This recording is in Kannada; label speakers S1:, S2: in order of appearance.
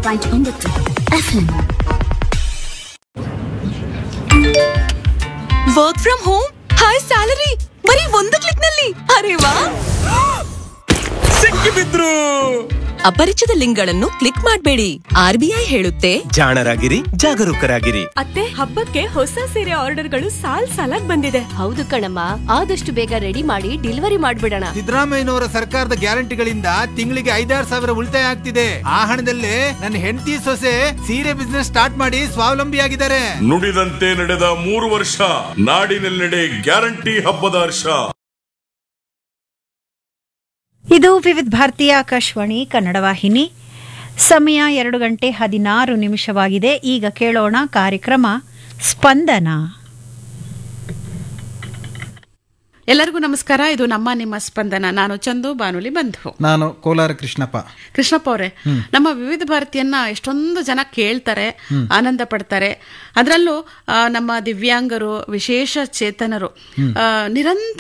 S1: ಪಾಯಿಂಟ್ ಒಂಬತ್ತು FM
S2: work from home high salary ಬರೀ ಒಂದು ಕ್ಲಿಕ್ ನಲ್ಲಿ ಅರೆ ವಾ
S3: ಸಿಕ್ಕಿಬಿದ್ರು
S2: ಅಪರಿಚಿತ ಲಿಂಕ್ಗಳನ್ನು ಕ್ಲಿಕ್ ಮಾಡಬೇಡಿ ಆರ್ಬಿಐ ಹೇಳುತ್ತೆ
S3: ಜಾಣರಾಗಿರಿ ಜಾಗರೂಕರಾಗಿರಿ
S4: ಅತ್ತೆ ಹಬ್ಬಕ್ಕೆ ಹೊಸ ಸೀರೆ ಆರ್ಡರ್ಗಳು ಸಾಲ್ ಸಾಲಾಗ್ ಬಂದಿದೆ
S5: ಹೌದು ಕಣಮ್ಮ ಆದಷ್ಟು ಬೇಗ ರೆಡಿ ಮಾಡಿ ಡೆಲಿವರಿ ಮಾಡ್ಬಿಡೋಣ
S6: ಸಿದ್ದರಾಮಯ್ಯನವರ ಸರ್ಕಾರದ ಗ್ಯಾರಂಟಿಗಳಿಂದ ತಿಂಗಳಿಗೆ ಐದಾರು ಸಾವಿರ ಉಳಿತಾಯ ಆಗ್ತಿದೆ ಆ ಹಣದಲ್ಲೇ ನನ್ನ ಹೆಂಡತಿ ಸೊಸೆ ಸೀರೆ ಬಿಸ್ನೆಸ್ ಸ್ಟಾರ್ಟ್ ಮಾಡಿ ಸ್ವಾವಲಂಬಿಯಾಗಿದ್ದಾರೆ
S7: ನುಡಿದಂತೆ ನಡೆದ ಮೂರು ವರ್ಷ ನಾಡಿನೆಲ್ಲೆಡೆ ಗ್ಯಾರಂಟಿ ಹಬ್ಬದ ಹರ್ಷ
S8: ಇದು ವಿವಿಧ ಭಾರತೀಯ ಆಕಾಶವಾಣಿ ಕನ್ನಡ ವಾಹಿನಿ ಸಮಯ ಎರಡು ಗಂಟೆ ಹದಿನಾರು ನಿಮಿಷವಾಗಿದೆ ಈಗ ಕೇಳೋಣ ಕಾರ್ಯಕ್ರಮ ಸ್ಪಂದನ
S9: ಎಲ್ಲರಿಗೂ ನಮಸ್ಕಾರ ಇದು ನಮ್ಮ ನಿಮ್ಮ ಸ್ಪಂದನ ನಾನು ಚಂದು ಬಾನುಲಿ ಬಂಧು
S6: ನಾನು ಕೋಲಾರ ಕೃಷ್ಣಪ್ಪ
S9: ಕೃಷ್ಣಪ್ಪ ಅವರೇ ನಮ್ಮ ವಿವಿಧ ಭಾರತಿಯನ್ನ ಎಷ್ಟೊಂದು ಜನ ಕೇಳ್ತಾರೆ ಆನಂದ ಪಡ್ತಾರೆ ಅದರಲ್ಲೂ ಆ, ನಮ್ಮ ದಿವ್ಯಾಂಗರು ವಿಶೇಷ ಚೇತನರು ಆ, ನಿರಂತರ